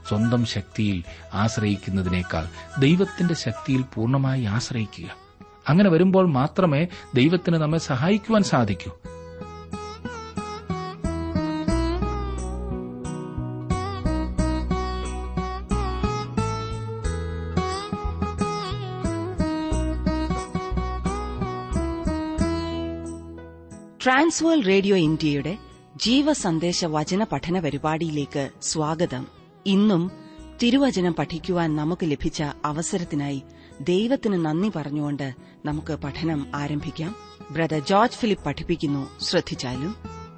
സ്വന്തം ശക്തിയിൽ ആശ്രയിക്കുന്നതിനേക്കാൾ ദൈവത്തിന്റെ ശക്തിയിൽ പൂർണ്ണമായി ആശ്രയിക്കുക അങ്ങനെ വരുമ്പോൾ മാത്രമേ ദൈവത്തിന് നമ്മെ സഹായിക്കുവാൻ സാധിക്കൂ ട്രാൻസ്വേൾ റേഡിയോ ഇന്ത്യയുടെ ജീവസന്ദേശ വചന പഠന പരിപാടിയിലേക്ക് സ്വാഗതം ഇന്നും തിരുവചനം പഠിക്കുവാൻ നമുക്ക് ലഭിച്ച അവസരത്തിനായി ദൈവത്തിന് നന്ദി പറഞ്ഞുകൊണ്ട് നമുക്ക് പഠനം ആരംഭിക്കാം ബ്രദർ ജോർജ് ഫിലിപ്പ് പഠിപ്പിക്കുന്നു ശ്രദ്ധിച്ചാലും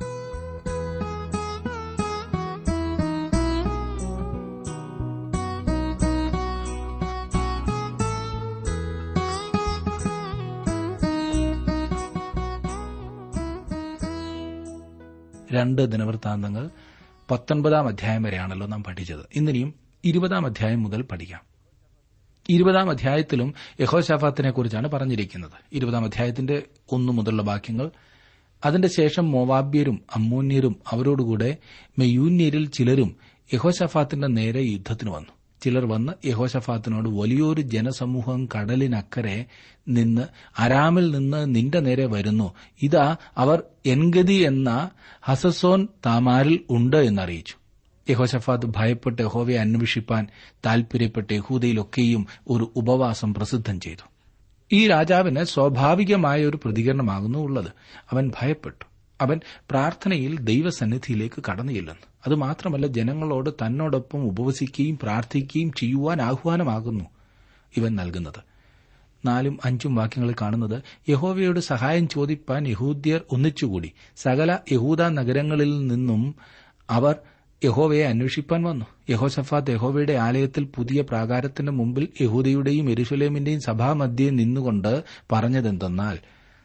രണ്ട് ദിനവൃത്താന്തങ്ങൾ പത്തൊൻപതാം അധ്യായം വരെയാണല്ലോ നാം പഠിച്ചത് ഇന്നിനിയും ഇരുപതാം അധ്യായം മുതൽ പഠിക്കാം ഇരുപതാം അധ്യായത്തിലും യഹോശാഫാത്തിനെ കുറിച്ചാണ് പറഞ്ഞിരിക്കുന്നത് ഇരുപതാം അധ്യായത്തിന്റെ ഒന്നു മുതലുള്ള വാക്യങ്ങൾ അതിന്റെ ശേഷം മോവാബ്യരും അമ്മൂന്യരും അവരോടുകൂടെ മെയൂന്യരിൽ ചിലരും യഹോശഫാത്തിന്റെ നേരെ യുദ്ധത്തിന് വന്നു ചിലർ വന്ന് യഹോശഫാത്തിനോട് വലിയൊരു ജനസമൂഹം കടലിനക്കരെ നിന്ന് അരാമിൽ നിന്ന് നിന്റെ നേരെ വരുന്നു ഇതാ അവർ എൻഗതി എന്ന ഹസസോൻ താമാരിൽ ഉണ്ട് എന്നറിയിച്ചു യഹോശഫാത്ത് ഭയപ്പെട്ട് യഹോവയെ അന്വേഷിപ്പാൻ താൽപര്യപ്പെട്ട് യഹൂദയിലൊക്കെയും ഒരു ഉപവാസം പ്രസിദ്ധം ചെയ്തു ഈ രാജാവിന് സ്വാഭാവികമായ ഒരു പ്രതികരണമാകുന്നു ഉള്ളത് അവൻ ഭയപ്പെട്ടു അവൻ പ്രാർത്ഥനയിൽ ദൈവസന്നിധിയിലേക്ക് കടന്നു ചെല്ലുന്നു അതുമാത്രമല്ല ജനങ്ങളോട് തന്നോടൊപ്പം ഉപവസിക്കുകയും പ്രാർത്ഥിക്കുകയും ചെയ്യുവാൻ ആഹ്വാനമാകുന്നു ഇവൻ നൽകുന്നത് നാലും അഞ്ചും വാക്യങ്ങളിൽ കാണുന്നത് യഹോവയോട് സഹായം ചോദിപ്പാൻ യഹൂദ്യർ ഒന്നിച്ചുകൂടി സകല യഹൂദ നഗരങ്ങളിൽ നിന്നും അവർ യഹോവയെ അന്വേഷിപ്പാൻ വന്നു യഹോസഫാത്ത് യഹോവയുടെ ആലയത്തിൽ പുതിയ പ്രാകാരത്തിന്റെ മുമ്പിൽ യഹൂദയുടെയും എരുസലേമിന്റെയും സഭാമധ്യേ നിന്നുകൊണ്ട് പറഞ്ഞതെന്തെന്നാൽ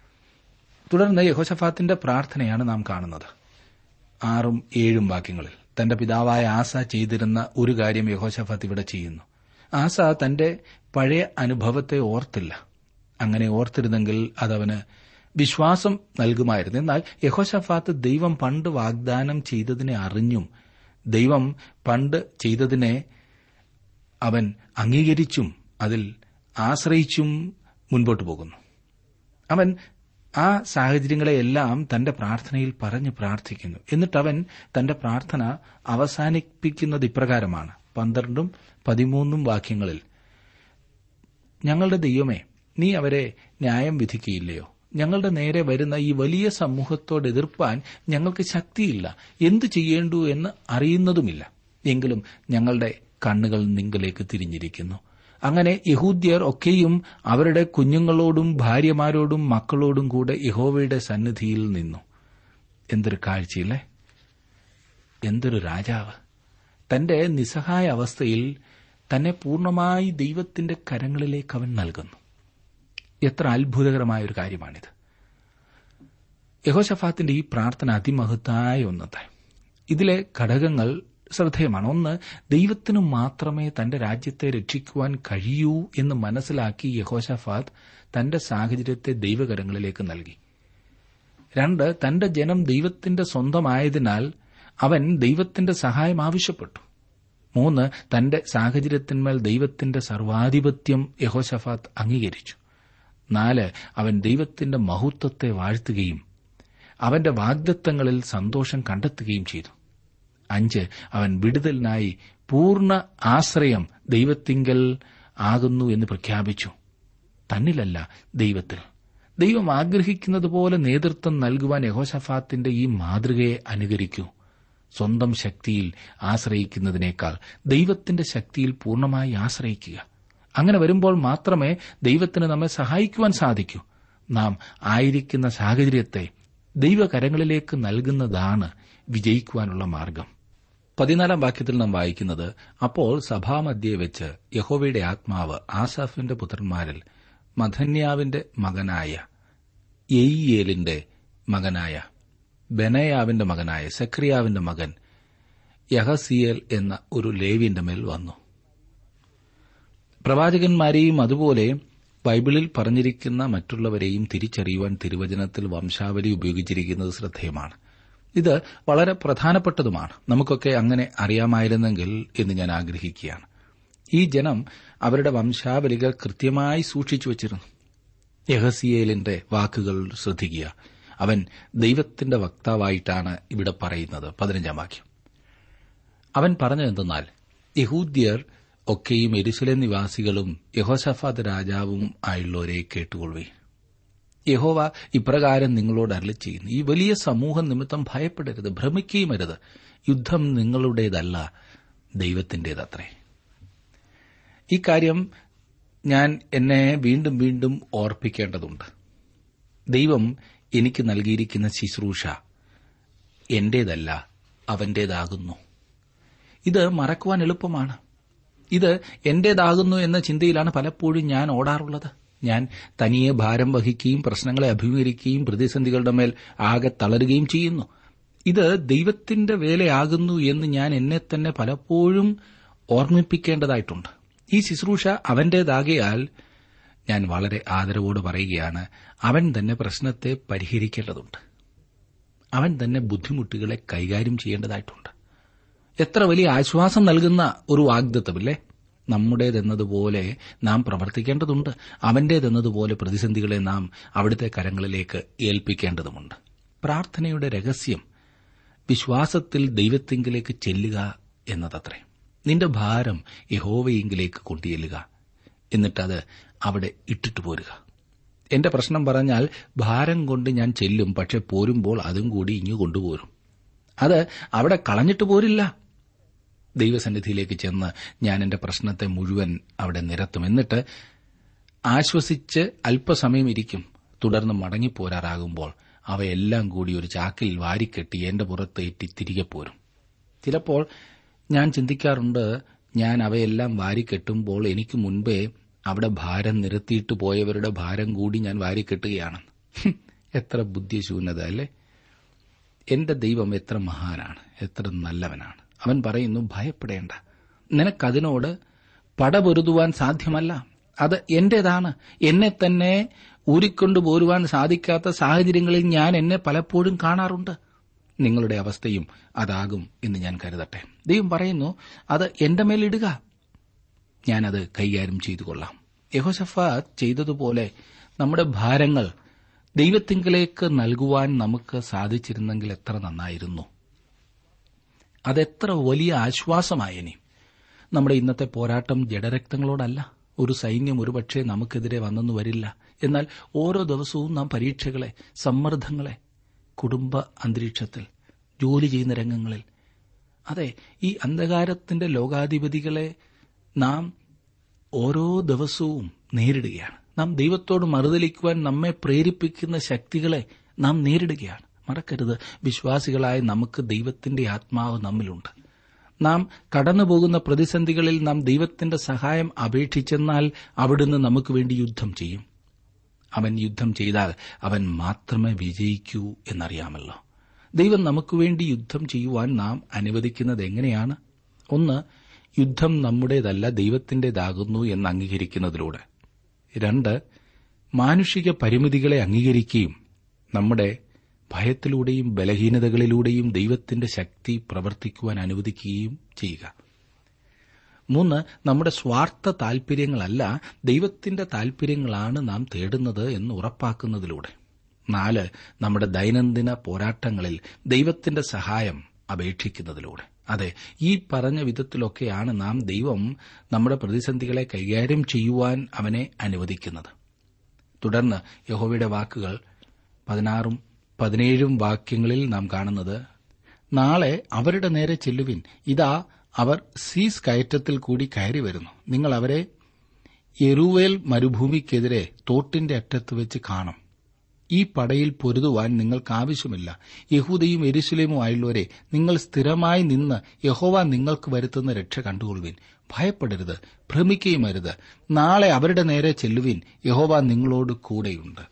തുടർന്ന് യഹോസഫാത്തിന്റെ പ്രാർത്ഥനയാണ് നാം കാണുന്നത് ആറും ഏഴും വാക്യങ്ങളിൽ തന്റെ പിതാവായ ആസ ചെയ്തിരുന്ന ഒരു കാര്യം യഹോശഫാത്ത് ഇവിടെ ചെയ്യുന്നു ആസ തന്റെ പഴയ അനുഭവത്തെ ഓർത്തില്ല അങ്ങനെ ഓർത്തിരുന്നെങ്കിൽ അതവന് വിശ്വാസം നൽകുമായിരുന്നു എന്നാൽ യഹോശഫാത്ത് ദൈവം പണ്ട് വാഗ്ദാനം ചെയ്തതിനെ അറിഞ്ഞും ദൈവം പണ്ട് ചെയ്തതിനെ അവൻ അംഗീകരിച്ചും അതിൽ ആശ്രയിച്ചും മുൻപോട്ടു പോകുന്നു അവൻ ആ സാഹചര്യങ്ങളെയെല്ലാം തന്റെ പ്രാർത്ഥനയിൽ പറഞ്ഞ് പ്രാർത്ഥിക്കുന്നു എന്നിട്ട് അവൻ തന്റെ പ്രാർത്ഥന അവസാനിപ്പിക്കുന്നത് ഇപ്രകാരമാണ് പന്ത്രണ്ടും പതിമൂന്നും വാക്യങ്ങളിൽ ഞങ്ങളുടെ ദൈവമേ നീ അവരെ ന്യായം വിധിക്കുകയില്ലയോ ഞങ്ങളുടെ നേരെ വരുന്ന ഈ വലിയ സമൂഹത്തോട് എതിർപ്പാൻ ഞങ്ങൾക്ക് ശക്തിയില്ല എന്തു ചെയ്യേണ്ടു എന്ന് അറിയുന്നതുമില്ല എങ്കിലും ഞങ്ങളുടെ കണ്ണുകൾ നിങ്ങളിലേക്ക് തിരിഞ്ഞിരിക്കുന്നു അങ്ങനെ യഹൂദ്യർ ഒക്കെയും അവരുടെ കുഞ്ഞുങ്ങളോടും ഭാര്യമാരോടും മക്കളോടും കൂടെ യഹോവയുടെ സന്നിധിയിൽ നിന്നു എന്തൊരു കാഴ്ചയില്ലേ എന്തൊരു രാജാവ് തന്റെ നിസ്സഹായ അവസ്ഥയിൽ തന്നെ പൂർണ്ണമായി ദൈവത്തിന്റെ കരങ്ങളിലേക്ക് അവൻ നൽകുന്നു എത്ര അത്ഭുതകരമായ ഒരു കാര്യമാണിത് യഹോഷഫാത്തിന്റെ ഈ പ്രാർത്ഥന അതിമഹത്തായ ഒന്നത്തെ ഇതിലെ ഘടകങ്ങൾ ശ്രദ്ധേയമാണ് ഒന്ന് ദൈവത്തിനു മാത്രമേ തന്റെ രാജ്യത്തെ രക്ഷിക്കുവാൻ കഴിയൂ എന്ന് മനസ്സിലാക്കി യഹോഷഫാത്ത് തന്റെ സാഹചര്യത്തെ ദൈവകരങ്ങളിലേക്ക് നൽകി രണ്ട് തന്റെ ജനം ദൈവത്തിന്റെ സ്വന്തമായതിനാൽ അവൻ ദൈവത്തിന്റെ സഹായം ആവശ്യപ്പെട്ടു മൂന്ന് തന്റെ സാഹചര്യത്തിന്മേൽ ദൈവത്തിന്റെ സർവാധിപത്യം യഹോഷഫാത്ത് അംഗീകരിച്ചു നാല് അവൻ ദൈവത്തിന്റെ മഹത്വത്തെ വാഴ്ത്തുകയും അവന്റെ വാഗ്ദത്തങ്ങളിൽ സന്തോഷം കണ്ടെത്തുകയും ചെയ്തു അഞ്ച് അവൻ വിടുതലിനായി പൂർണ്ണ ആശ്രയം ദൈവത്തിങ്കൽ ആകുന്നു എന്ന് പ്രഖ്യാപിച്ചു തന്നിലല്ല ദൈവത്തിൽ ദൈവം ആഗ്രഹിക്കുന്നത് പോലെ നേതൃത്വം നൽകുവാൻ യഹോഷഫാത്തിന്റെ ഈ മാതൃകയെ അനുകരിക്കൂ സ്വന്തം ശക്തിയിൽ ആശ്രയിക്കുന്നതിനേക്കാൾ ദൈവത്തിന്റെ ശക്തിയിൽ പൂർണ്ണമായി ആശ്രയിക്കുക അങ്ങനെ വരുമ്പോൾ മാത്രമേ ദൈവത്തിന് നമ്മെ സഹായിക്കുവാൻ സാധിക്കൂ നാം ആയിരിക്കുന്ന സാഹചര്യത്തെ ദൈവകരങ്ങളിലേക്ക് നൽകുന്നതാണ് വിജയിക്കുവാനുള്ള മാർഗം പതിനാലാം വാക്യത്തിൽ നാം വായിക്കുന്നത് അപ്പോൾ സഭാമധ്യേ വെച്ച് യഹോവയുടെ ആത്മാവ് ആസാഫിന്റെ പുത്രന്മാരിൽ മധന്യാവിന്റെ മകനായ യെയ്യേലിന്റെ മകനായ ബനയാവിന്റെ മകനായ സക്രിയാവിന്റെ മകൻ യഹസിയേൽ എന്ന ഒരു ലേവിന്റെ മേൽ വന്നു പ്രവാചകന്മാരെയും അതുപോലെ ബൈബിളിൽ പറഞ്ഞിരിക്കുന്ന മറ്റുള്ളവരെയും തിരിച്ചറിയുവാൻ തിരുവചനത്തിൽ വംശാവലി ഉപയോഗിച്ചിരിക്കുന്നത് ശ്രദ്ധേയമാണ് ഇത് വളരെ പ്രധാനപ്പെട്ടതുമാണ് നമുക്കൊക്കെ അങ്ങനെ അറിയാമായിരുന്നെങ്കിൽ എന്ന് ഞാൻ ആഗ്രഹിക്കുകയാണ് ഈ ജനം അവരുടെ വംശാവലികൾ കൃത്യമായി സൂക്ഷിച്ചു വച്ചിരുന്നു യഹസിയേലിന്റെ വാക്കുകൾ ശ്രദ്ധിക്കുക അവൻ ദൈവത്തിന്റെ വക്താവായിട്ടാണ് ഇവിടെ പറയുന്നത് പതിനഞ്ചാം വാക്യം അവൻ പറഞ്ഞതെന്തെന്നാൽ യഹൂദ്യർ ഒക്കെയും എരുസലേം നിവാസികളും യഹോസഫാദ് രാജാവും ആയുള്ളവരെ കേട്ടുകൊള്ളുവേ യഹോവ ഇപ്രകാരം നിങ്ങളോട് അരളി ചെയ്യുന്നു ഈ വലിയ സമൂഹം നിമിത്തം ഭയപ്പെടരുത് ഭ്രമിക്കുകയും അരുത് യുദ്ധം നിങ്ങളുടേതല്ല ദൈവത്തിന്റേതത്രേ ഈ കാര്യം ഞാൻ എന്നെ വീണ്ടും വീണ്ടും ഓർപ്പിക്കേണ്ടതുണ്ട് ദൈവം എനിക്ക് നൽകിയിരിക്കുന്ന ശുശ്രൂഷ എന്റേതല്ല അവന്റേതാകുന്നു ഇത് മറക്കുവാൻ എളുപ്പമാണ് ഇത് എന്റേതാകുന്നു എന്ന ചിന്തയിലാണ് പലപ്പോഴും ഞാൻ ഓടാറുള്ളത് ഞാൻ തനിയെ ഭാരം വഹിക്കുകയും പ്രശ്നങ്ങളെ അഭിമുഖീകരിക്കുകയും പ്രതിസന്ധികളുടെ മേൽ ആകെ തളരുകയും ചെയ്യുന്നു ഇത് ദൈവത്തിന്റെ വേലയാകുന്നു എന്ന് ഞാൻ എന്നെ തന്നെ പലപ്പോഴും ഓർമ്മിപ്പിക്കേണ്ടതായിട്ടുണ്ട് ഈ ശുശ്രൂഷ അവന്റേതാകയാൽ ഞാൻ വളരെ ആദരവോട് പറയുകയാണ് അവൻ തന്നെ പ്രശ്നത്തെ പരിഹരിക്കേണ്ടതുണ്ട് അവൻ തന്നെ ബുദ്ധിമുട്ടുകളെ കൈകാര്യം ചെയ്യേണ്ടതായിട്ടുണ്ട് എത്ര വലിയ ആശ്വാസം നൽകുന്ന ഒരു വാഗ്ദത്വമില്ലേ നമ്മുടേതെന്നതുപോലെ നാം പ്രവർത്തിക്കേണ്ടതുണ്ട് അവന്റേതെന്നതുപോലെ പ്രതിസന്ധികളെ നാം അവിടുത്തെ കരങ്ങളിലേക്ക് ഏൽപ്പിക്കേണ്ടതുമുണ്ട് പ്രാർത്ഥനയുടെ രഹസ്യം വിശ്വാസത്തിൽ ദൈവത്തിങ്കിലേക്ക് ചെല്ലുക എന്നതത്രേ നിന്റെ ഭാരം യഹോവയെങ്കിലേക്ക് കൊണ്ടുചെല്ലുക എന്നിട്ടത് അവിടെ ഇട്ടിട്ട് പോരുക എന്റെ പ്രശ്നം പറഞ്ഞാൽ ഭാരം കൊണ്ട് ഞാൻ ചെല്ലും പക്ഷെ പോരുമ്പോൾ അതും കൂടി ഇങ്ങു കൊണ്ടുപോരും അത് അവിടെ കളഞ്ഞിട്ട് പോരില്ല ദൈവസന്നിധിയിലേക്ക് ചെന്ന് ഞാൻ എന്റെ പ്രശ്നത്തെ മുഴുവൻ അവിടെ നിരത്തും എന്നിട്ട് ആശ്വസിച്ച് അല്പസമയം ഇരിക്കും തുടർന്ന് മടങ്ങിപ്പോരാറാകുമ്പോൾ അവയെല്ലാം കൂടി ഒരു ചാക്കിൽ വാരിക്കെട്ടി എന്റെ പുറത്ത് ഏറ്റി തിരികെ പോരും ചിലപ്പോൾ ഞാൻ ചിന്തിക്കാറുണ്ട് ഞാൻ അവയെല്ലാം വാരിക്കെട്ടുമ്പോൾ എനിക്ക് മുൻപേ അവിടെ ഭാരം നിരത്തിയിട്ട് പോയവരുടെ ഭാരം കൂടി ഞാൻ വാരിക്കെട്ടുകയാണ് എത്ര ബുദ്ധിശൂന്യത അല്ലേ എന്റെ ദൈവം എത്ര മഹാനാണ് എത്ര നല്ലവനാണ് അവൻ പറയുന്നു ഭയപ്പെടേണ്ട നിനക്കതിനോട് പടപൊരുതുവാൻ സാധ്യമല്ല അത് എന്റേതാണ് എന്നെ തന്നെ ഊരിക്കൊണ്ടു പോരുവാൻ സാധിക്കാത്ത സാഹചര്യങ്ങളിൽ ഞാൻ എന്നെ പലപ്പോഴും കാണാറുണ്ട് നിങ്ങളുടെ അവസ്ഥയും അതാകും എന്ന് ഞാൻ കരുതട്ടെ ദൈവം പറയുന്നു അത് എന്റെ മേലിടുക ഞാനത് കൈകാര്യം ചെയ്തു കൊള്ളാം യഹോസഫാത്ത് ചെയ്തതുപോലെ നമ്മുടെ ഭാരങ്ങൾ ദൈവത്തിങ്കിലേക്ക് നൽകുവാൻ നമുക്ക് സാധിച്ചിരുന്നെങ്കിൽ എത്ര നന്നായിരുന്നു അതെത്ര വലിയ ആശ്വാസമായനി നമ്മുടെ ഇന്നത്തെ പോരാട്ടം ജഡരക്തങ്ങളോടല്ല ഒരു സൈന്യം ഒരുപക്ഷെ നമുക്കെതിരെ വന്നെന്നു വരില്ല എന്നാൽ ഓരോ ദിവസവും നാം പരീക്ഷകളെ സമ്മർദ്ദങ്ങളെ കുടുംബ അന്തരീക്ഷത്തിൽ ജോലി ചെയ്യുന്ന രംഗങ്ങളിൽ അതെ ഈ അന്ധകാരത്തിന്റെ ലോകാധിപതികളെ നാം ഓരോ ദിവസവും നേരിടുകയാണ് നാം ദൈവത്തോട് മറുതലിക്കുവാൻ നമ്മെ പ്രേരിപ്പിക്കുന്ന ശക്തികളെ നാം നേരിടുകയാണ് മറക്കരുത് വിശ്വാസികളായ നമുക്ക് ദൈവത്തിന്റെ ആത്മാവ് നമ്മിലുണ്ട് നാം കടന്നുപോകുന്ന പ്രതിസന്ധികളിൽ നാം ദൈവത്തിന്റെ സഹായം അപേക്ഷിച്ചെന്നാൽ അവിടുന്ന് നമുക്ക് വേണ്ടി യുദ്ധം ചെയ്യും അവൻ യുദ്ധം ചെയ്താൽ അവൻ മാത്രമേ വിജയിക്കൂ എന്നറിയാമല്ലോ ദൈവം നമുക്ക് വേണ്ടി യുദ്ധം ചെയ്യുവാൻ നാം അനുവദിക്കുന്നത് എങ്ങനെയാണ് ഒന്ന് യുദ്ധം നമ്മുടേതല്ല ദൈവത്തിന്റേതാകുന്നു എന്ന് അംഗീകരിക്കുന്നതിലൂടെ രണ്ട് മാനുഷിക പരിമിതികളെ അംഗീകരിക്കുകയും നമ്മുടെ ഭയത്തിലൂടെയും ബലഹീനതകളിലൂടെയും ദൈവത്തിന്റെ ശക്തി പ്രവർത്തിക്കുവാൻ അനുവദിക്കുകയും ചെയ്യുക മൂന്ന് നമ്മുടെ സ്വാർത്ഥ താൽപര്യങ്ങളല്ല ദൈവത്തിന്റെ താൽപര്യങ്ങളാണ് നാം തേടുന്നത് എന്ന് ഉറപ്പാക്കുന്നതിലൂടെ നാല് നമ്മുടെ ദൈനംദിന പോരാട്ടങ്ങളിൽ ദൈവത്തിന്റെ സഹായം അപേക്ഷിക്കുന്നതിലൂടെ അതെ ഈ പറഞ്ഞ വിധത്തിലൊക്കെയാണ് നാം ദൈവം നമ്മുടെ പ്രതിസന്ധികളെ കൈകാര്യം ചെയ്യുവാൻ അവനെ അനുവദിക്കുന്നത് തുടർന്ന് യഹോവയുടെ വാക്കുകൾ പതിനാറും പതിനേഴും വാക്യങ്ങളിൽ നാം കാണുന്നത് നാളെ അവരുടെ നേരെ ചെല്ലുവിൻ ഇതാ അവർ സീസ് കയറ്റത്തിൽ കൂടി കയറി വരുന്നു നിങ്ങൾ അവരെ യെറൂവേൽ മരുഭൂമിക്കെതിരെ തോട്ടിന്റെ അറ്റത്ത് വെച്ച് കാണും ഈ പടയിൽ പൊരുതുവാൻ നിങ്ങൾക്ക് ആവശ്യമില്ല യഹൂദയും എരുശലേമും ആയുള്ളവരെ നിങ്ങൾ സ്ഥിരമായി നിന്ന് യഹോവ നിങ്ങൾക്ക് വരുത്തുന്ന രക്ഷ കണ്ടുകൊള്ളുവിൻ ഭയപ്പെടരുത് ഭ്രമിക്കുകയും അരുത് നാളെ അവരുടെ നേരെ ചെല്ലുവിൻ യഹോവ നിങ്ങളോട് കൂടെയുണ്ട്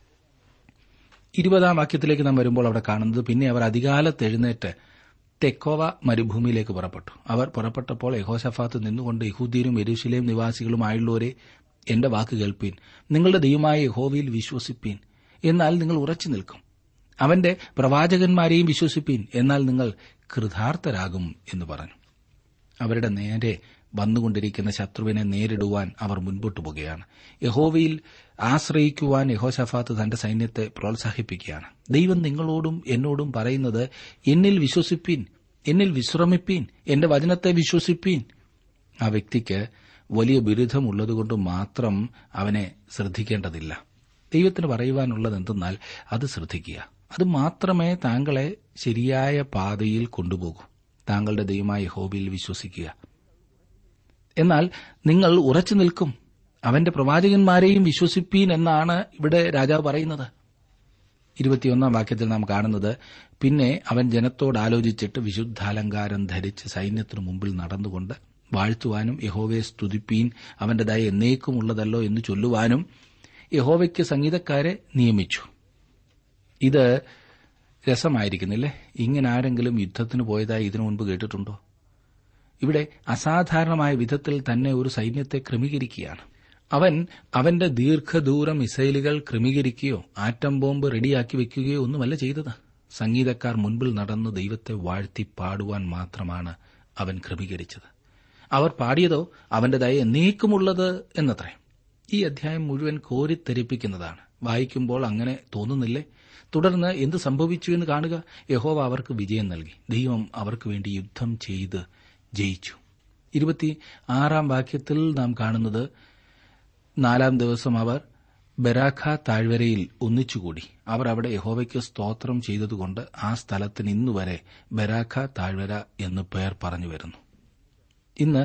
ഇരുപതാം വാക്യത്തിലേക്ക് നാം വരുമ്പോൾ അവിടെ കാണുന്നത് പിന്നെ അവർ അധികാലത്ത് എഴുന്നേറ്റ് തെക്കോവ മരുഭൂമിയിലേക്ക് പുറപ്പെട്ടു അവർ പുറപ്പെട്ടപ്പോൾ യഹോസഫാത്ത് നിന്നുകൊണ്ട് യഹൂദിയരും എരുശിലേം നിവാസികളുമായുള്ളവരെ എന്റെ വാക്ക് കേൾപ്പീൻ നിങ്ങളുടെ ദൈവമായ യഹോവയിൽ വിശ്വസിപ്പീൻ എന്നാൽ നിങ്ങൾ ഉറച്ചു നിൽക്കും അവന്റെ പ്രവാചകന്മാരെയും വിശ്വസിപ്പീൻ എന്നാൽ നിങ്ങൾ കൃതാർത്ഥരാകും എന്ന് പറഞ്ഞു അവരുടെ നേരെ വന്നുകൊണ്ടിരിക്കുന്ന ശത്രുവിനെ നേരിടുവാൻ അവർ മുൻപോട്ടു പോകുകയാണ് യഹോവയിൽ ആശ്രയിക്കുവാൻ യഹോശഫാത്ത് തന്റെ സൈന്യത്തെ പ്രോത്സാഹിപ്പിക്കുകയാണ് ദൈവം നിങ്ങളോടും എന്നോടും പറയുന്നത് എന്നിൽ വിശ്വസിപ്പീൻ എന്നിൽ വിശ്രമിപ്പീൻ എന്റെ വചനത്തെ വിശ്വസിപ്പീൻ ആ വ്യക്തിക്ക് വലിയ ബിരുദമുള്ളതുകൊണ്ട് മാത്രം അവനെ ശ്രദ്ധിക്കേണ്ടതില്ല ദൈവത്തിന് പറയുവാനുള്ളത് എന്തെന്നാൽ അത് ശ്രദ്ധിക്കുക അത് മാത്രമേ താങ്കളെ ശരിയായ പാതയിൽ കൊണ്ടുപോകൂ താങ്കളുടെ ദൈവമായ ഹോബിയിൽ വിശ്വസിക്കുക എന്നാൽ നിങ്ങൾ ഉറച്ചു നിൽക്കും അവന്റെ പ്രവാചകന്മാരെയും വിശ്വസിപ്പീൻ എന്നാണ് ഇവിടെ രാജാവ് പറയുന്നത് ഇരുപത്തിയൊന്നാം വാക്യത്തിൽ നാം കാണുന്നത് പിന്നെ അവൻ ജനത്തോട് ആലോചിച്ചിട്ട് വിശുദ്ധാലങ്കാരം ധരിച്ച് സൈന്യത്തിനു മുമ്പിൽ നടന്നുകൊണ്ട് വാഴ്ത്തുവാനും യഹോവയെ സ്തുതിപ്പീൻ അവന്റെ ദയ എന്നേക്കുമുള്ളതല്ലോ എന്ന് ചൊല്ലുവാനും യഹോവയ്ക്ക് സംഗീതക്കാരെ നിയമിച്ചു ഇത് രസമായിരിക്കുന്നില്ലേ ഇങ്ങനെ ആരെങ്കിലും യുദ്ധത്തിന് പോയതായി ഇതിനു മുൻപ് കേട്ടിട്ടുണ്ടോ ഇവിടെ അസാധാരണമായ വിധത്തിൽ തന്നെ ഒരു സൈന്യത്തെ ക്രമീകരിക്കുകയാണ് അവൻ അവന്റെ ദീർഘദൂര മിസൈലുകൾ ക്രമീകരിക്കുകയോ ആറ്റം ബോംബ് റെഡിയാക്കി വെക്കുകയോ ഒന്നുമല്ല ചെയ്തത് സംഗീതക്കാർ മുൻപിൽ നടന്ന് ദൈവത്തെ വാഴ്ത്തി പാടുവാൻ മാത്രമാണ് അവൻ ക്രമീകരിച്ചത് അവർ പാടിയതോ അവന്റെ ദയ എന്നേക്കുമുള്ളത് എന്നത്രേ ഈ അധ്യായം മുഴുവൻ കോരിത്തെരിപ്പിക്കുന്നതാണ് വായിക്കുമ്പോൾ അങ്ങനെ തോന്നുന്നില്ലേ തുടർന്ന് എന്ത് സംഭവിച്ചു എന്ന് കാണുക യഹോവ അവർക്ക് വിജയം നൽകി ദൈവം അവർക്ക് വേണ്ടി യുദ്ധം ചെയ്ത് ജയിച്ചു ഇരുപത്തി ആറാം വാക്യത്തിൽ നാം കാണുന്നത് നാലാം ദിവസം അവർ ബരാഖ താഴ്വരയിൽ ഒന്നിച്ചുകൂടി അവർ അവിടെ യഹോവയ്ക്ക് സ്തോത്രം ചെയ്തതുകൊണ്ട് ആ സ്ഥലത്തിന് ഇന്നുവരെ ബരാഖ താഴ്വര എന്ന് പേർ പറഞ്ഞു വരുന്നു ഇന്ന്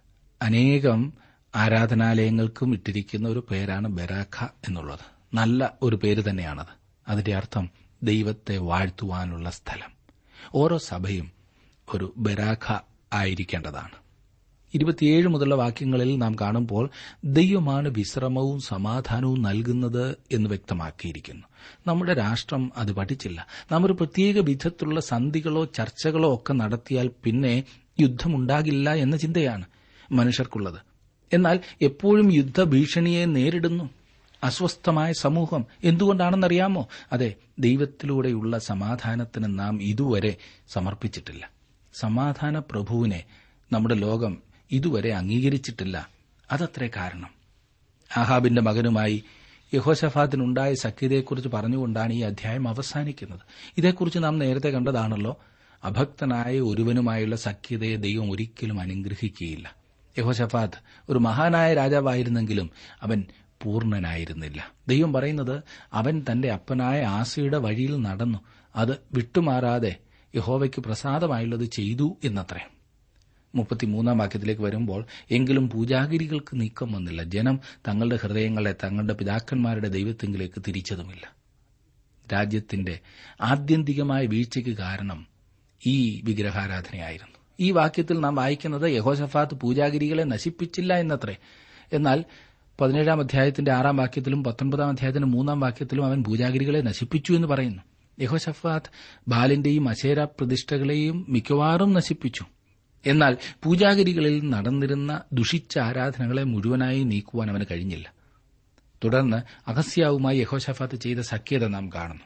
അനേകം ആരാധനാലയങ്ങൾക്കും ഇട്ടിരിക്കുന്ന ഒരു പേരാണ് ബരാഖ എന്നുള്ളത് നല്ല ഒരു പേര് തന്നെയാണത് അതിന്റെ അർത്ഥം ദൈവത്തെ വാഴ്ത്തുവാനുള്ള സ്ഥലം ഓരോ സഭയും ഒരു ബരാഖ ആയിരിക്കേണ്ടതാണ് ഇരുപത്തിയേഴ് മുതലുള്ള വാക്യങ്ങളിൽ നാം കാണുമ്പോൾ ദൈവമാണ് വിശ്രമവും സമാധാനവും നൽകുന്നത് എന്ന് വ്യക്തമാക്കിയിരിക്കുന്നു നമ്മുടെ രാഷ്ട്രം അത് പഠിച്ചില്ല നാം ഒരു പ്രത്യേക വിധത്തിലുള്ള സന്ധികളോ ചർച്ചകളോ ഒക്കെ നടത്തിയാൽ പിന്നെ യുദ്ധമുണ്ടാകില്ല എന്ന ചിന്തയാണ് മനുഷ്യർക്കുള്ളത് എന്നാൽ എപ്പോഴും യുദ്ധഭീഷണിയെ നേരിടുന്നു അസ്വസ്ഥമായ സമൂഹം എന്തുകൊണ്ടാണെന്നറിയാമോ അതെ ദൈവത്തിലൂടെയുള്ള സമാധാനത്തിന് നാം ഇതുവരെ സമർപ്പിച്ചിട്ടില്ല സമാധാന പ്രഭുവിനെ നമ്മുടെ ലോകം ഇതുവരെ അംഗീകരിച്ചിട്ടില്ല അതത്രേ കാരണം ആഹാബിന്റെ മകനുമായി യഹോശഫാത്തിനുണ്ടായ സഖ്യതയെക്കുറിച്ച് പറഞ്ഞുകൊണ്ടാണ് ഈ അധ്യായം അവസാനിക്കുന്നത് ഇതേക്കുറിച്ച് നാം നേരത്തെ കണ്ടതാണല്ലോ അഭക്തനായ ഒരുവനുമായുള്ള സഖ്യതയെ ദൈവം ഒരിക്കലും അനുഗ്രഹിക്കുകയില്ല യഹോശഫാത്ത് ഒരു മഹാനായ രാജാവായിരുന്നെങ്കിലും അവൻ പൂർണ്ണനായിരുന്നില്ല ദൈവം പറയുന്നത് അവൻ തന്റെ അപ്പനായ ആസയുടെ വഴിയിൽ നടന്നു അത് വിട്ടുമാറാതെ യഹോവയ്ക്ക് പ്രസാദമായുള്ളത് ചെയ്തു എന്നത്രേ മുപ്പത്തിമൂന്നാം വാക്യത്തിലേക്ക് വരുമ്പോൾ എങ്കിലും പൂജാഗിരികൾക്ക് നീക്കം വന്നില്ല ജനം തങ്ങളുടെ ഹൃദയങ്ങളെ തങ്ങളുടെ പിതാക്കന്മാരുടെ ദൈവത്തെങ്കിലേക്ക് തിരിച്ചതുമില്ല രാജ്യത്തിന്റെ ആത്യന്തികമായ വീഴ്ചയ്ക്ക് കാരണം ഈ വിഗ്രഹാരാധനയായിരുന്നു ഈ വാക്യത്തിൽ നാം വായിക്കുന്നത് യഹോസഫാത്ത് പൂജാഗിരികളെ നശിപ്പിച്ചില്ല എന്നത്രേ എന്നാൽ പതിനേഴാം അധ്യായത്തിന്റെ ആറാം വാക്യത്തിലും പത്തൊൻപതാം അധ്യായത്തിന്റെ മൂന്നാം വാക്യത്തിലും അവൻ പൂജാഗിരികളെ നശിപ്പിച്ചു എന്ന് പറയുന്നു യഹോഷഫാത്ത് ബാലിന്റെയും അശേര പ്രതിഷ്ഠകളെയും മിക്കവാറും നശിപ്പിച്ചു എന്നാൽ പൂജാഗിരികളിൽ നടന്നിരുന്ന ദുഷിച്ച ആരാധനകളെ മുഴുവനായി നീക്കുവാൻ അവന് കഴിഞ്ഞില്ല തുടർന്ന് അഗസ്യാവുമായി യഹോഷഫാത്ത് ചെയ്ത സഖ്യത നാം കാണുന്നു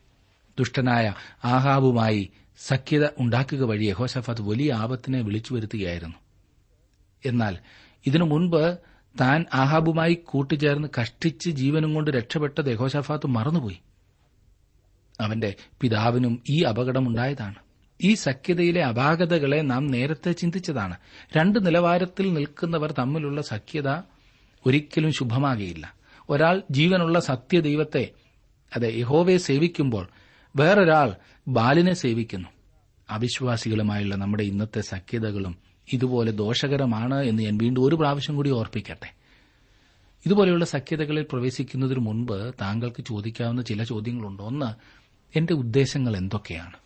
ദുഷ്ടനായ ആഹാബുമായി സഖ്യത ഉണ്ടാക്കുക വഴി യഹോഷഫാത്ത് വലിയ ആപത്തിനെ വിളിച്ചു വരുത്തുകയായിരുന്നു എന്നാൽ ഇതിനു മുൻപ് താൻ ആഹാബുമായി കൂട്ടുചേർന്ന് കഷ്ടിച്ച് ജീവനും കൊണ്ട് രക്ഷപ്പെട്ടത് യഹോഷഫാത്ത് മറന്നുപോയി അവന്റെ പിതാവിനും ഈ അപകടമുണ്ടായതാണ് ഈ സഖ്യതയിലെ അപാകതകളെ നാം നേരത്തെ ചിന്തിച്ചതാണ് രണ്ട് നിലവാരത്തിൽ നിൽക്കുന്നവർ തമ്മിലുള്ള സഖ്യത ഒരിക്കലും ശുഭമാകുകയില്ല ഒരാൾ ജീവനുള്ള സത്യദൈവത്തെ അതെ യഹോവയെ സേവിക്കുമ്പോൾ വേറൊരാൾ ബാലിനെ സേവിക്കുന്നു അവിശ്വാസികളുമായുള്ള നമ്മുടെ ഇന്നത്തെ സഖ്യതകളും ഇതുപോലെ ദോഷകരമാണ് എന്ന് ഞാൻ വീണ്ടും ഒരു പ്രാവശ്യം കൂടി ഓർപ്പിക്കട്ടെ ഇതുപോലെയുള്ള സഖ്യതകളിൽ പ്രവേശിക്കുന്നതിന് മുൻപ് താങ്കൾക്ക് ചോദിക്കാവുന്ന ചില ചോദ്യങ്ങളുണ്ട് ഒന്ന് എന്റെ ഉദ്ദേശങ്ങൾ എന്തൊക്കെയാണ്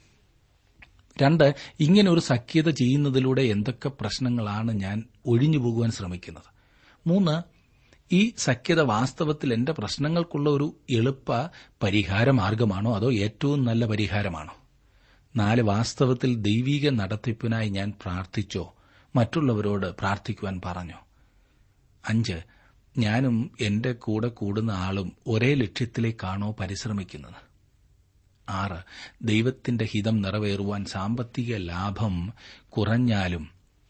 രണ്ട് ഇങ്ങനെ ഒരു സഖ്യത ചെയ്യുന്നതിലൂടെ എന്തൊക്കെ പ്രശ്നങ്ങളാണ് ഞാൻ ഒഴിഞ്ഞു പോകുവാൻ ശ്രമിക്കുന്നത് മൂന്ന് ഈ സഖ്യത വാസ്തവത്തിൽ എന്റെ പ്രശ്നങ്ങൾക്കുള്ള ഒരു എളുപ്പ പരിഹാര മാർഗമാണോ അതോ ഏറ്റവും നല്ല പരിഹാരമാണോ നാല് വാസ്തവത്തിൽ ദൈവീക നടത്തിപ്പിനായി ഞാൻ പ്രാർത്ഥിച്ചോ മറ്റുള്ളവരോട് പ്രാർത്ഥിക്കുവാൻ പറഞ്ഞോ അഞ്ച് ഞാനും എന്റെ കൂടെ കൂടുന്ന ആളും ഒരേ ലക്ഷ്യത്തിലേക്കാണോ പരിശ്രമിക്കുന്നത് ആറ് ദൈവത്തിന്റെ ഹിതം നിറവേറുവാൻ സാമ്പത്തിക ലാഭം കുറഞ്ഞാലും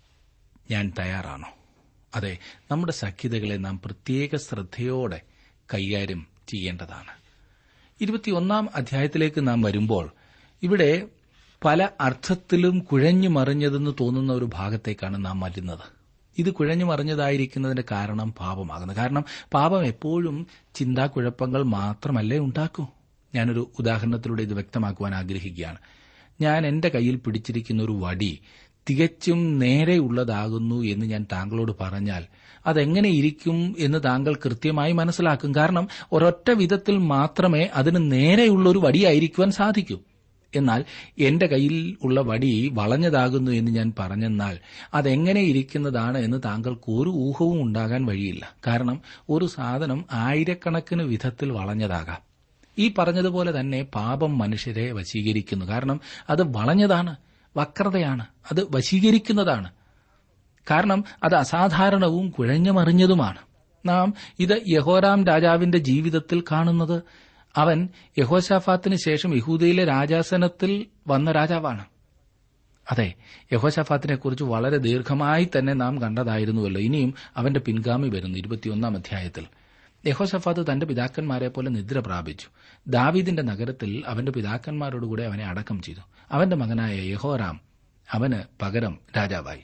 ഞാൻ തയ്യാറാണോ അതെ നമ്മുടെ സഖ്യതകളെ നാം പ്രത്യേക ശ്രദ്ധയോടെ കൈകാര്യം ചെയ്യേണ്ടതാണ് ഇരുപത്തിയൊന്നാം അധ്യായത്തിലേക്ക് നാം വരുമ്പോൾ ഇവിടെ പല അർത്ഥത്തിലും കുഴഞ്ഞു മറിഞ്ഞതെന്ന് തോന്നുന്ന ഒരു ഭാഗത്തേക്കാണ് നാം വരുന്നത് ഇത് കുഴഞ്ഞു മറിഞ്ഞതായിരിക്കുന്നതിന്റെ കാരണം പാപമാകുന്നു കാരണം പാപം എപ്പോഴും ചിന്താക്കുഴപ്പങ്ങൾ മാത്രമല്ലേ ഉണ്ടാക്കൂ ഞാനൊരു ഉദാഹരണത്തിലൂടെ ഇത് വ്യക്തമാക്കുവാൻ ആഗ്രഹിക്കുകയാണ് ഞാൻ എന്റെ കയ്യിൽ പിടിച്ചിരിക്കുന്ന ഒരു വടി തികച്ചും നേരെയുള്ളതാകുന്നു എന്ന് ഞാൻ താങ്കളോട് പറഞ്ഞാൽ അതെങ്ങനെ ഇരിക്കും എന്ന് താങ്കൾ കൃത്യമായി മനസ്സിലാക്കും കാരണം ഒരൊറ്റ വിധത്തിൽ മാത്രമേ അതിന് നേരെയുള്ള ഒരു വടിയായിരിക്കുവാൻ സാധിക്കൂ എന്നാൽ എന്റെ കയ്യിൽ ഉള്ള വടി വളഞ്ഞതാകുന്നു എന്ന് ഞാൻ പറഞ്ഞെന്നാൽ അതെങ്ങനെ ഇരിക്കുന്നതാണ് എന്ന് താങ്കൾക്ക് ഒരു ഊഹവും ഉണ്ടാകാൻ വഴിയില്ല കാരണം ഒരു സാധനം ആയിരക്കണക്കിന് വിധത്തിൽ വളഞ്ഞതാകാം ഈ പറഞ്ഞതുപോലെ തന്നെ പാപം മനുഷ്യരെ വശീകരിക്കുന്നു കാരണം അത് വളഞ്ഞതാണ് വക്രതയാണ് അത് വശീകരിക്കുന്നതാണ് കാരണം അത് അസാധാരണവും കുഴഞ്ഞുമറിഞ്ഞതുമാണ് നാം ഇത് യഹോരാം രാജാവിന്റെ ജീവിതത്തിൽ കാണുന്നത് അവൻ യഹോശാഫാത്തിന് ശേഷം യഹൂദയിലെ രാജാസനത്തിൽ വന്ന രാജാവാണ് അതെ യഹോശാഫാത്തിനെ കുറിച്ച് വളരെ ദീർഘമായി തന്നെ നാം കണ്ടതായിരുന്നുവല്ലോ ഇനിയും അവന്റെ പിൻഗാമി വരുന്നു ഇരുപത്തിയൊന്നാം അധ്യായത്തിൽ യഹോശഫാത്ത് തന്റെ പിതാക്കന്മാരെ പോലെ നിദ്ര പ്രാപിച്ചു ദാവീദിന്റെ നഗരത്തിൽ അവന്റെ പിതാക്കന്മാരോടുകൂടെ അവനെ അടക്കം ചെയ്തു അവന്റെ മകനായ യഹോറാം അവന് പകരം രാജാവായി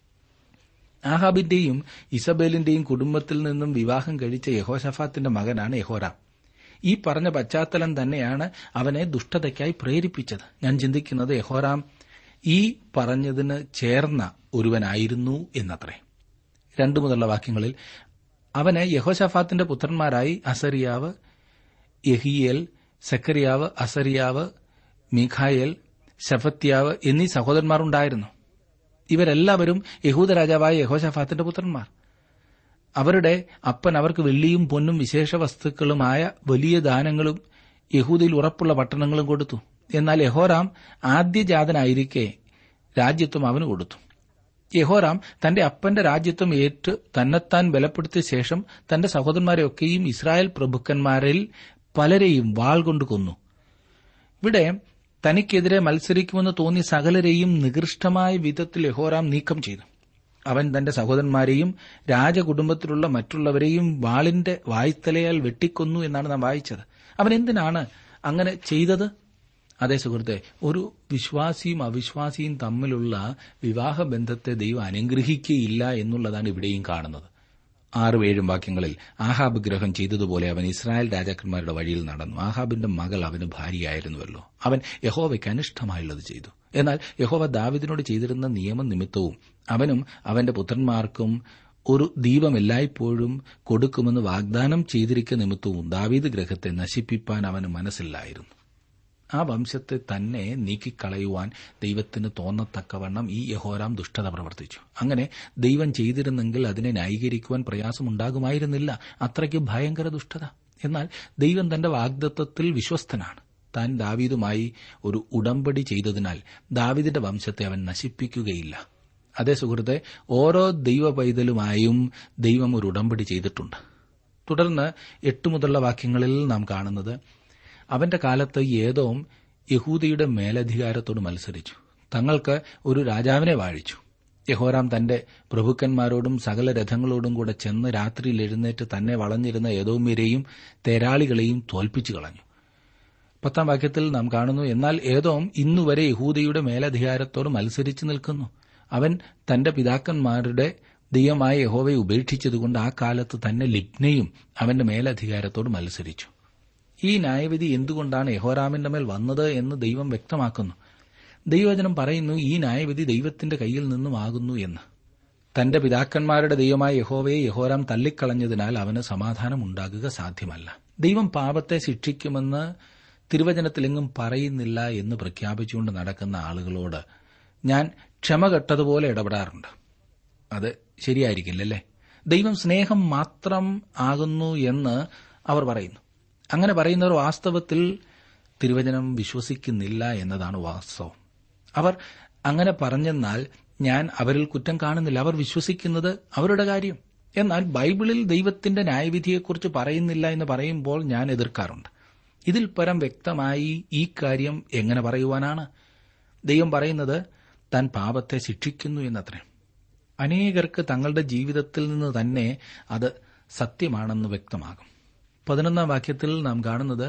ആഹാബിന്റെയും ഇസബേലിന്റെയും കുടുംബത്തിൽ നിന്നും വിവാഹം കഴിച്ച യഹോശഫാത്തിന്റെ മകനാണ് യഹോറാം ഈ പറഞ്ഞ പശ്ചാത്തലം തന്നെയാണ് അവനെ ദുഷ്ടതയ്ക്കായി പ്രേരിപ്പിച്ചത് ഞാൻ ചിന്തിക്കുന്നത് യഹോറാം ഈ പറഞ്ഞതിന് ചേർന്ന ഒരുവനായിരുന്നു എന്നത്രേ രണ്ടു മുതലുള്ള വാക്യങ്ങളിൽ അവന് യഹോശഫാത്തിന്റെ പുത്രന്മാരായി അസറിയാവ് യഹിയേൽ സക്കറിയാവ് അസറിയാവ് മീഖായേൽ ശഫത്യാവ് എന്നീ സഹോദരന്മാർ ഉണ്ടായിരുന്നു ഇവരെല്ലാവരും യഹൂദ രാജാവായ യഹോശഫാത്തിന്റെ പുത്രന്മാർ അവരുടെ അപ്പൻ അവർക്ക് വെള്ളിയും പൊന്നും വിശേഷ വസ്തുക്കളുമായ വലിയ ദാനങ്ങളും യഹൂദയിൽ ഉറപ്പുള്ള പട്ടണങ്ങളും കൊടുത്തു എന്നാൽ യഹോറാം ആദ്യജാതനായിരിക്കെ രാജ്യത്വം അവന് കൊടുത്തു യഹോറാം തന്റെ അപ്പന്റെ രാജ്യത്വം ഏറ്റ് തന്നെത്താൻ ബലപ്പെടുത്തിയ ശേഷം തന്റെ സഹോദരന്മാരെയൊക്കെയും ഇസ്രായേൽ പ്രഭുക്കന്മാരിൽ പലരെയും വാൾ കൊണ്ട് കൊന്നു ഇവിടെ തനിക്കെതിരെ മത്സരിക്കുമെന്ന് തോന്നിയ സകലരെയും നികൃഷ്ടമായ വിധത്തിൽ യഹോറാം നീക്കം ചെയ്തു അവൻ തന്റെ സഹോദരന്മാരെയും രാജകുടുംബത്തിലുള്ള മറ്റുള്ളവരെയും വാളിന്റെ വായ്ത്തലയാൽ വെട്ടിക്കൊന്നു എന്നാണ് നാം വായിച്ചത് അവൻ എന്തിനാണ് അങ്ങനെ ചെയ്തത് അതേ സുഹൃത്തെ ഒരു വിശ്വാസിയും അവിശ്വാസിയും തമ്മിലുള്ള വിവാഹബന്ധത്തെ ദൈവം അനുഗ്രഹിക്കുകയില്ല എന്നുള്ളതാണ് ഇവിടെയും കാണുന്നത് ആറും ഏഴും വാക്യങ്ങളിൽ ആഹാബ് ഗ്രഹം ചെയ്തതുപോലെ അവൻ ഇസ്രായേൽ രാജാക്കന്മാരുടെ വഴിയിൽ നടന്നു ആഹാബിന്റെ മകൾ അവന് ഭാര്യയായിരുന്നുവല്ലോ അവൻ യഹോവയ്ക്ക് അനിഷ്ടമായുള്ളത് ചെയ്തു എന്നാൽ യഹോവ ദാവിദിനോട് ചെയ്തിരുന്ന നിയമനിമിത്തവും അവനും അവന്റെ പുത്രന്മാർക്കും ഒരു ദീപം എല്ലായ്പ്പോഴും കൊടുക്കുമെന്ന് വാഗ്ദാനം ചെയ്തിരിക്കുന്ന നിമിത്തവും ദാവീദ് ഗ്രഹത്തെ നശിപ്പിപ്പാൻ അവന് മനസ്സില്ലായിരുന്നു ആ വംശത്തെ തന്നെ നീക്കിക്കളയുവാൻ ദൈവത്തിന് തോന്നത്തക്കവണ്ണം ഈ യഹോരാം ദുഷ്ടത പ്രവർത്തിച്ചു അങ്ങനെ ദൈവം ചെയ്തിരുന്നെങ്കിൽ അതിനെ ന്യായീകരിക്കുവാൻ പ്രയാസമുണ്ടാകുമായിരുന്നില്ല അത്രയ്ക്ക് ഭയങ്കര ദുഷ്ടത എന്നാൽ ദൈവം തന്റെ വാഗ്ദത്വത്തിൽ വിശ്വസ്തനാണ് താൻ ദാവീദുമായി ഒരു ഉടമ്പടി ചെയ്തതിനാൽ ദാവീദിന്റെ വംശത്തെ അവൻ നശിപ്പിക്കുകയില്ല അതേ സുഹൃത്തെ ഓരോ ദൈവ പൈതലുമായും ദൈവം ഒരു ഉടമ്പടി ചെയ്തിട്ടുണ്ട് തുടർന്ന് എട്ട് മുതലുള്ള വാക്യങ്ങളിൽ നാം കാണുന്നത് അവന്റെ കാലത്ത് ഏതോം യഹൂദിയുടെ മേലധികാരത്തോട് മത്സരിച്ചു തങ്ങൾക്ക് ഒരു രാജാവിനെ വാഴിച്ചു യഹോറാം തന്റെ പ്രഭുക്കന്മാരോടും സകല രഥങ്ങളോടും കൂടെ ചെന്ന് രാത്രിയിൽ എഴുന്നേറ്റ് തന്നെ വളഞ്ഞിരുന്ന ഏതോമ്യരെയും തേരാളികളെയും തോൽപ്പിച്ചു കളഞ്ഞു പത്താം വാക്യത്തിൽ നാം കാണുന്നു എന്നാൽ ഏതോം ഇന്നുവരെ യഹൂദയുടെ മേലധികാരത്തോട് മത്സരിച്ചു നിൽക്കുന്നു അവൻ തന്റെ പിതാക്കന്മാരുടെ ദൈവമായ യഹോവയെ ഉപേക്ഷിച്ചതുകൊണ്ട് ആ കാലത്ത് തന്നെ ലിബ്നയും അവന്റെ മേലധികാരത്തോട് മത്സരിച്ചു ഈ ന്യായവിധി എന്തുകൊണ്ടാണ് യഹോറാമിന്റെ മേൽ വന്നത് എന്ന് ദൈവം വ്യക്തമാക്കുന്നു ദൈവവചനം പറയുന്നു ഈ ന്യായവിധി ദൈവത്തിന്റെ കയ്യിൽ നിന്നുമാകുന്നു എന്ന് തന്റെ പിതാക്കന്മാരുടെ ദൈവമായ യഹോവയെ യഹോറാം തള്ളിക്കളഞ്ഞതിനാൽ അവന് സമാധാനം ഉണ്ടാകുക സാധ്യമല്ല ദൈവം പാപത്തെ ശിക്ഷിക്കുമെന്ന് തിരുവചനത്തിലെങ്ങും പറയുന്നില്ല എന്ന് പ്രഖ്യാപിച്ചുകൊണ്ട് നടക്കുന്ന ആളുകളോട് ഞാൻ ക്ഷമ കെട്ടതുപോലെ ഇടപെടാറുണ്ട് അത് ശരിയായിരിക്കില്ലല്ലേ ദൈവം സ്നേഹം മാത്രം ആകുന്നു എന്ന് അവർ പറയുന്നു അങ്ങനെ പറയുന്നവർ വാസ്തവത്തിൽ തിരുവചനം വിശ്വസിക്കുന്നില്ല എന്നതാണ് വാസ്തവം അവർ അങ്ങനെ പറഞ്ഞെന്നാൽ ഞാൻ അവരിൽ കുറ്റം കാണുന്നില്ല അവർ വിശ്വസിക്കുന്നത് അവരുടെ കാര്യം എന്നാൽ ബൈബിളിൽ ദൈവത്തിന്റെ ന്യായവിധിയെക്കുറിച്ച് പറയുന്നില്ല എന്ന് പറയുമ്പോൾ ഞാൻ എതിർക്കാറുണ്ട് ഇതിൽ പരം വ്യക്തമായി ഈ കാര്യം എങ്ങനെ പറയുവാനാണ് ദൈവം പറയുന്നത് താൻ പാപത്തെ ശിക്ഷിക്കുന്നു എന്നത്രേ അനേകർക്ക് തങ്ങളുടെ ജീവിതത്തിൽ നിന്ന് തന്നെ അത് സത്യമാണെന്ന് വ്യക്തമാകും പതിനൊന്നാം വാക്യത്തിൽ നാം കാണുന്നത്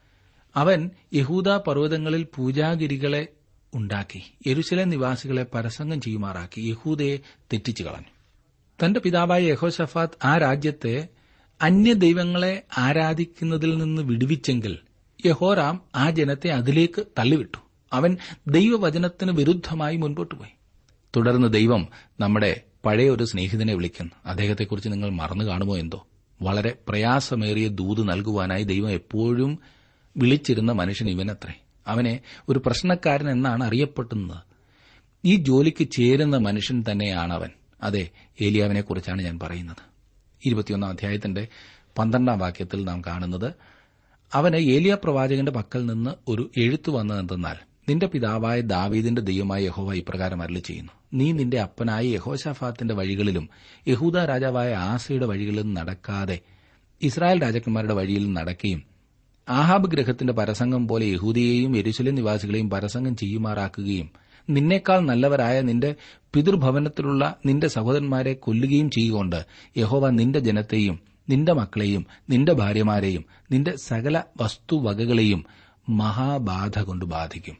അവൻ യഹൂദ പർവ്വതങ്ങളിൽ പൂജാഗിരികളെ ഉണ്ടാക്കി യെരുശലേം നിവാസികളെ പരസംഗം ചെയ്യുമാറാക്കി യഹൂദയെ തെറ്റിച്ചു കളഞ്ഞു തന്റെ പിതാവായ യഹോഷഫാത്ത് ആ രാജ്യത്തെ അന്യദൈവങ്ങളെ ആരാധിക്കുന്നതിൽ നിന്ന് വിടുവിച്ചെങ്കിൽ യഹോറാം ആ ജനത്തെ അതിലേക്ക് തള്ളിവിട്ടു അവൻ ദൈവവചനത്തിന് വിരുദ്ധമായി മുൻപോട്ട് പോയി തുടർന്ന് ദൈവം നമ്മുടെ പഴയ ഒരു സ്നേഹിതനെ വിളിക്കുന്നു അദ്ദേഹത്തെക്കുറിച്ച് നിങ്ങൾ മറന്നു കാണുമോ എന്തോ വളരെ പ്രയാസമേറിയ ദൂത് നൽകുവാനായി ദൈവം എപ്പോഴും വിളിച്ചിരുന്ന മനുഷ്യൻ ഇവനത്രേ അവനെ ഒരു പ്രശ്നക്കാരൻ എന്നാണ് അറിയപ്പെടുന്നത് ഈ ജോലിക്ക് ചേരുന്ന മനുഷ്യൻ തന്നെയാണ് അവൻ അതെ ഏലിയാവിനെ കുറിച്ചാണ് ഞാൻ പറയുന്നത് ഇരുപത്തിയൊന്നാം അധ്യായത്തിന്റെ പന്ത്രണ്ടാം വാക്യത്തിൽ നാം കാണുന്നത് അവന് ഏലിയ പ്രവാചകന്റെ പക്കൽ നിന്ന് ഒരു എഴുത്തു വന്നതെന്തെന്നാൽ നിന്റെ പിതാവായ ദാവീദിന്റെ ദൈവമായ യഹോവ ഇപ്രകാരം അരളി ചെയ്യുന്നു നീ നിന്റെ അപ്പനായ യഹോഷാഫാത്തിന്റെ വഴികളിലും യഹൂദ രാജാവായ ആസയുടെ വഴികളിലും നടക്കാതെ ഇസ്രായേൽ രാജാക്കന്മാരുടെ വഴിയിൽ നടക്കുകയും ആഹാബ് ഗ്രഹത്തിന്റെ പരസംഗം പോലെ യഹൂദിയെയും എരുശലേം നിവാസികളെയും പരസംഗം ചെയ്യുമാറാക്കുകയും നിന്നേക്കാൾ നല്ലവരായ നിന്റെ പിതൃഭവനത്തിലുള്ള നിന്റെ സഹോദരന്മാരെ കൊല്ലുകയും ചെയ്യുകൊണ്ട് യഹോവ നിന്റെ ജനത്തെയും നിന്റെ മക്കളെയും നിന്റെ ഭാര്യമാരെയും നിന്റെ സകല വസ്തുവകകളെയും മഹാബാധ കൊണ്ട് ബാധിക്കും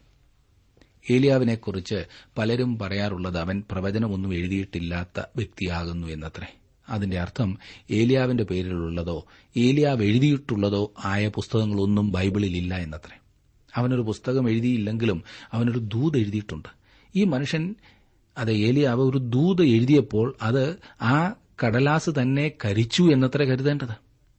ഏലിയാവിനെക്കുറിച്ച് പലരും പറയാറുള്ളത് അവൻ പ്രവചനമൊന്നും എഴുതിയിട്ടില്ലാത്ത വ്യക്തിയാകുന്നു എന്നത്രേ അതിന്റെ അർത്ഥം ഏലിയാവിന്റെ പേരിലുള്ളതോ ഏലിയാവ് എഴുതിയിട്ടുള്ളതോ ആയ പുസ്തകങ്ങളൊന്നും ബൈബിളിലില്ല എന്നത്രേ അവനൊരു പുസ്തകം എഴുതിയില്ലെങ്കിലും അവനൊരു ദൂത് എഴുതിയിട്ടുണ്ട് ഈ മനുഷ്യൻ അത് ഏലിയാവ് ഒരു ദൂത് എഴുതിയപ്പോൾ അത് ആ കടലാസ് തന്നെ കരിച്ചു എന്നത്ര കരുതേണ്ടത്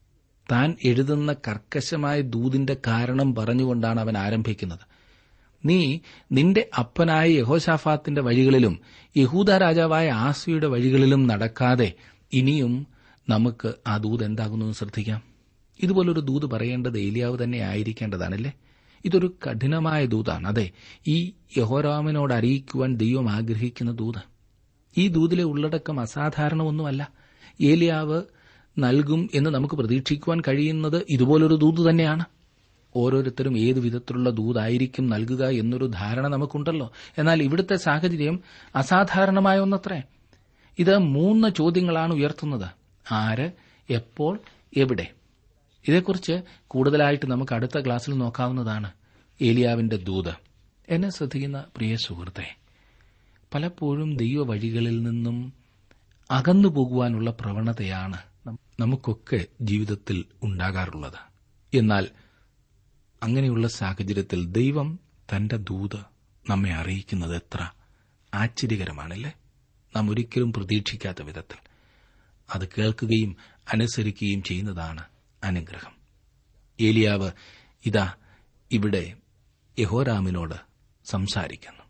താൻ എഴുതുന്ന കർക്കശമായ ദൂതിന്റെ കാരണം പറഞ്ഞുകൊണ്ടാണ് അവൻ ആരംഭിക്കുന്നത് നീ നിന്റെ അപ്പനായ യഹോശാഫാത്തിന്റെ വഴികളിലും യഹൂദ രാജാവായ ആസിയുടെ വഴികളിലും നടക്കാതെ ഇനിയും നമുക്ക് ആ ദൂത് എന്താകുന്നു ശ്രദ്ധിക്കാം ഇതുപോലൊരു ദൂത് പറയേണ്ടത് ഏലിയാവ് തന്നെ ആയിരിക്കേണ്ടതാണല്ലേ ഇതൊരു കഠിനമായ ദൂതാണ് അതെ ഈ യഹോരാമിനോട് അറിയിക്കുവാൻ ദൈവം ആഗ്രഹിക്കുന്ന ദൂത് ഈ ദൂതിലെ ഉള്ളടക്കം അസാധാരണമൊന്നുമല്ല ഏലിയാവ് നൽകും എന്ന് നമുക്ക് പ്രതീക്ഷിക്കുവാൻ കഴിയുന്നത് ഇതുപോലൊരു ദൂത് തന്നെയാണ് ഓരോരുത്തരും ഏത് വിധത്തിലുള്ള ദൂതായിരിക്കും നൽകുക എന്നൊരു ധാരണ നമുക്കുണ്ടല്ലോ എന്നാൽ ഇവിടുത്തെ സാഹചര്യം അസാധാരണമായ ഒന്നത്രേ ഇത് മൂന്ന് ചോദ്യങ്ങളാണ് ഉയർത്തുന്നത് ആര് എപ്പോൾ എവിടെ ഇതേക്കുറിച്ച് കൂടുതലായിട്ട് നമുക്ക് അടുത്ത ക്ലാസ്സിൽ നോക്കാവുന്നതാണ് ഏലിയാവിന്റെ ദൂത് എന്നെ ശ്രദ്ധിക്കുന്ന പ്രിയ സുഹൃത്തെ പലപ്പോഴും ദൈവ വഴികളിൽ നിന്നും അകന്നു പോകുവാനുള്ള പ്രവണതയാണ് നമുക്കൊക്കെ ജീവിതത്തിൽ ഉണ്ടാകാറുള്ളത് എന്നാൽ അങ്ങനെയുള്ള സാഹചര്യത്തിൽ ദൈവം തന്റെ ദൂത് നമ്മെ അറിയിക്കുന്നത് എത്ര ആശ്ചര്യകരമാണല്ലേ നാം ഒരിക്കലും പ്രതീക്ഷിക്കാത്ത വിധത്തിൽ അത് കേൾക്കുകയും അനുസരിക്കുകയും ചെയ്യുന്നതാണ് അനുഗ്രഹം ഏലിയാവ് ഇതാ ഇവിടെ യഹോരാമിനോട് സംസാരിക്കുന്നു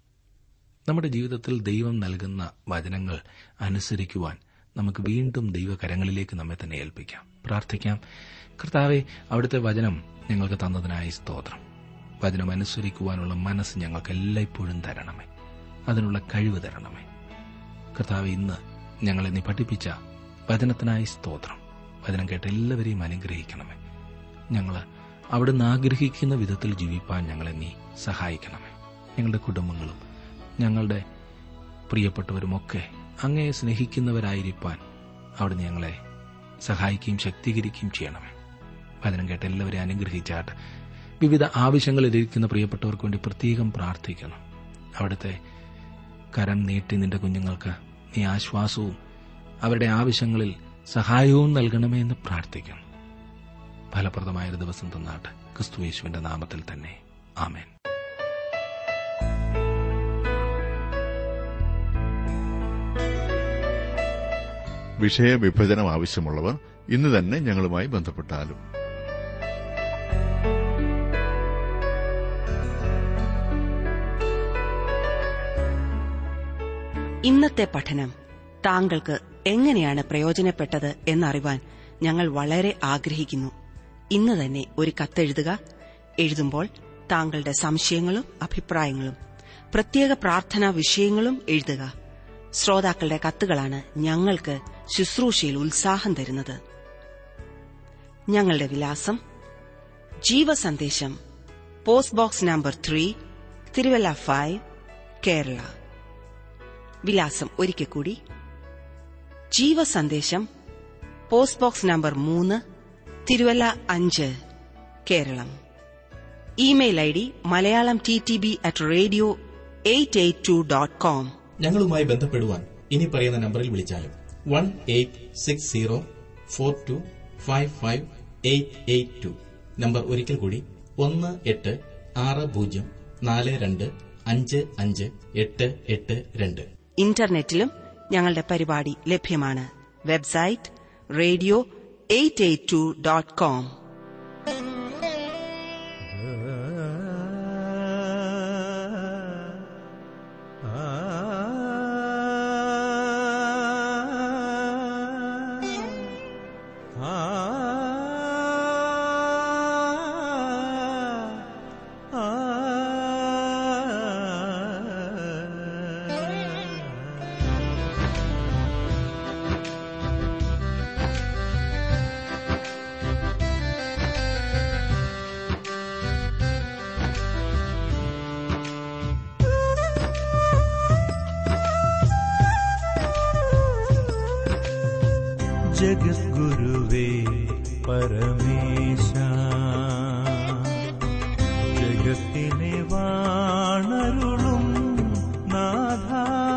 നമ്മുടെ ജീവിതത്തിൽ ദൈവം നൽകുന്ന വചനങ്ങൾ അനുസരിക്കുവാൻ നമുക്ക് വീണ്ടും ദൈവകരങ്ങളിലേക്ക് നമ്മെ തന്നെ ഏൽപ്പിക്കാം പ്രാർത്ഥിക്കാം കർത്താവെ അവിടുത്തെ വചനം ഞങ്ങൾക്ക് തന്നതിനായി സ്തോത്രം വചനം അനുസരിക്കുവാനുള്ള മനസ്സ് ഞങ്ങൾക്ക് എല്ലായ്പ്പോഴും തരണമേ അതിനുള്ള കഴിവ് തരണമേ കർത്താവ് ഇന്ന് ഞങ്ങളെ നീ പഠിപ്പിച്ച വചനത്തിനായി സ്തോത്രം വചനം കേട്ട് എല്ലാവരെയും അനുഗ്രഹിക്കണമേ ഞങ്ങൾ അവിടുന്ന് ആഗ്രഹിക്കുന്ന വിധത്തിൽ ജീവിപ്പാൻ ഞങ്ങളെ നീ സഹായിക്കണമേ ഞങ്ങളുടെ കുടുംബങ്ങളും ഞങ്ങളുടെ പ്രിയപ്പെട്ടവരുമൊക്കെ അങ്ങയെ സ്നേഹിക്കുന്നവരായിരിക്കാൻ അവിടുന്ന് ഞങ്ങളെ സഹായിക്കുകയും ശക്തീകരിക്കുകയും ചെയ്യണമേ വചനം കേട്ട് എല്ലാവരെയും അനുഗ്രഹിച്ചാട്ട് വിവിധ ആവശ്യങ്ങളിലിരിക്കുന്ന പ്രിയപ്പെട്ടവർക്ക് വേണ്ടി പ്രത്യേകം പ്രാർത്ഥിക്കണം അവിടുത്തെ കരം നീട്ടി നിന്റെ കുഞ്ഞുങ്ങൾക്ക് നീ ആശ്വാസവും അവരുടെ ആവശ്യങ്ങളിൽ സഹായവും നൽകണമേ എന്ന് പ്രാർത്ഥിക്കണം ഫലപ്രദമായ ഒരു ദിവസം തന്നാട്ട് ക്രിസ്തുയേശുവിന്റെ നാമത്തിൽ തന്നെ ആമേൻ വിഷയവിഭജനം ആവശ്യമുള്ളവർ ഇന്ന് തന്നെ ഞങ്ങളുമായി ബന്ധപ്പെട്ടാലും ഇന്നത്തെ പഠനം താങ്കൾക്ക് എങ്ങനെയാണ് പ്രയോജനപ്പെട്ടത് എന്നറിവാൻ ഞങ്ങൾ വളരെ ആഗ്രഹിക്കുന്നു ഇന്ന് തന്നെ ഒരു കത്തെഴുതുക എഴുതുമ്പോൾ താങ്കളുടെ സംശയങ്ങളും അഭിപ്രായങ്ങളും പ്രത്യേക പ്രാർത്ഥനാ വിഷയങ്ങളും എഴുതുക ശ്രോതാക്കളുടെ കത്തുകളാണ് ഞങ്ങൾക്ക് ശുശ്രൂഷയിൽ ഉത്സാഹം തരുന്നത് ഞങ്ങളുടെ വിലാസം Jeevasandesham post box number three Thiruvalla five Kerala വിലാസം ഒരിക്കൽ കൂടി ജീവസന്ദേശം പോസ്റ്റ് ബോക്സ് നമ്പർ മൂന്ന് തിരുവല്ല അഞ്ച് Keralam email I D Malayalam T T B at radio eight eight two dot com ഞങ്ങളുമായി ബന്ധപ്പെടുവാൻ ഇനി പറയുന്ന നമ്പറിൽ വിളിച്ചാലും one eight six zero four two five five eight eight two number ഒരിക്കൽ കൂടി ഒന്ന് എട്ട് ആറ് പൂജ്യം നാല് രണ്ട് അഞ്ച് അഞ്ച് എട്ട് എട്ട് രണ്ട് ഇന്റർനെറ്റിലും ഞങ്ങളുടെ പരിപാടി ലഭ്യമാണ് website radio eight eight two dot com ജഗദ്ഗുരുവേ പരമേശ ജഗത്തിനെ വാണരുളും നാഥ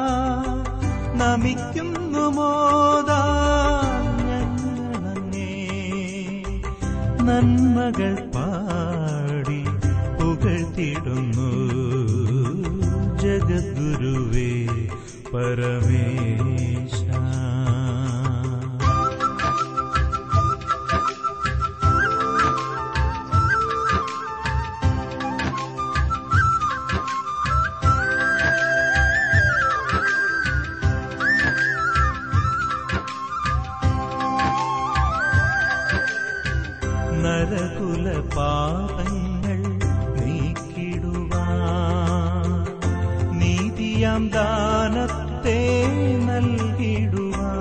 നമിക്കുന്നു മോദാ ഞങ്ങളങ്ങേ നന്മകൾ പാടി പുകഴ്ത്തിടുന്നു ജഗദ്ഗുരുവേ പരമേശ നരകുല പാപങ്ങൾ നീക്കിടുവാൻ നീതിയാം ദാനത്തെ നൽകിടുവാൻ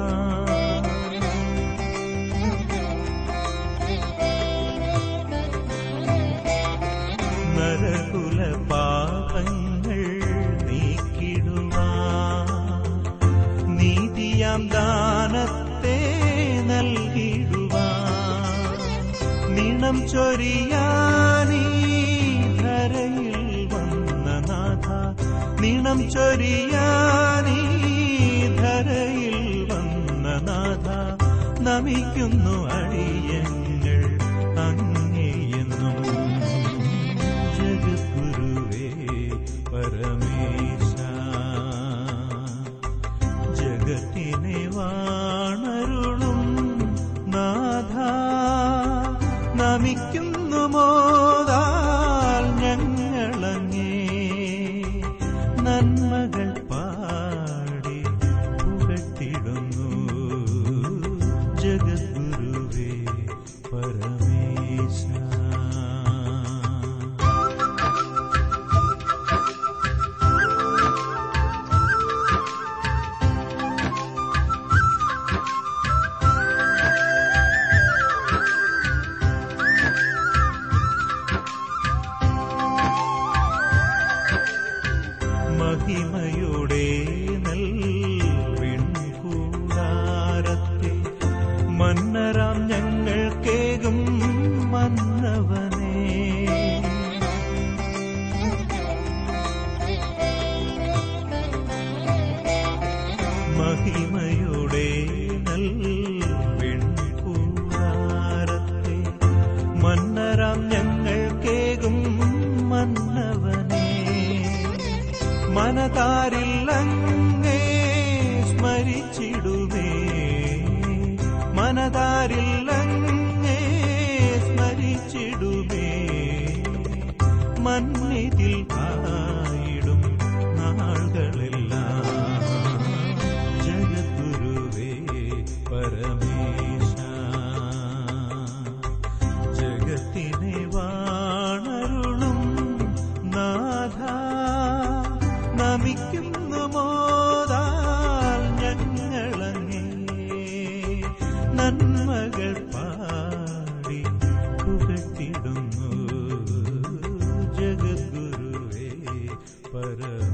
നരകുല പാപങ്ങൾ നീക്കിടുവാൻ നീതിയാം ദാനത്തെ നൽകിടുവാൻ നിണം ചൊരിയാനീ ധരയിൽ വന്ന നാഥ നിണം ചൊരിയാനീ ധരയിൽ വന്ന നാഥ നമിക്കുന്നു അടിയങ്ങൾ അങ്ങേയെന്നും ജഗദ്ഗുരുവേ പരമേശ ജഗത്തിനെ വാണരുളും നാഥ നമിക്കുന്നു മോദാൽ ഞങ്ങളങ്ങേ നന്മകൾ പാടി പുകട്ടിടുന്നു ജഗദ്ഗുരുവേ പരമേശ മഹിമയുടെ നെൽവിൺകൂടാരത്തെ മന്നരാം ഞങ്ങൾ കേകും മന്നവനേ മഹിമയുടെ നെൽവിൺകൂടാരത്തെ മന്നരാം ഞങ്ങൾ കേകും മന്നവനേ മനതാരില്ലങ്ങേ സ്മരിച്ചിടുമേ മനതാരില്ലങ്ങേ സ്മരിച്ചിടുമേ മന്നിതിൽ ആയിടും നാളുകളെല്ലാം ജഗദ്ഗുരുവേ പരമേശ ജഗത്തിനെ വാണരുളും നാഥ നമിക്കുന്നു മോദാൽ ഞങ്ങളങ്ങേ നന്മകൾ പാടി പുകട്ടിടുന്നു വരമേ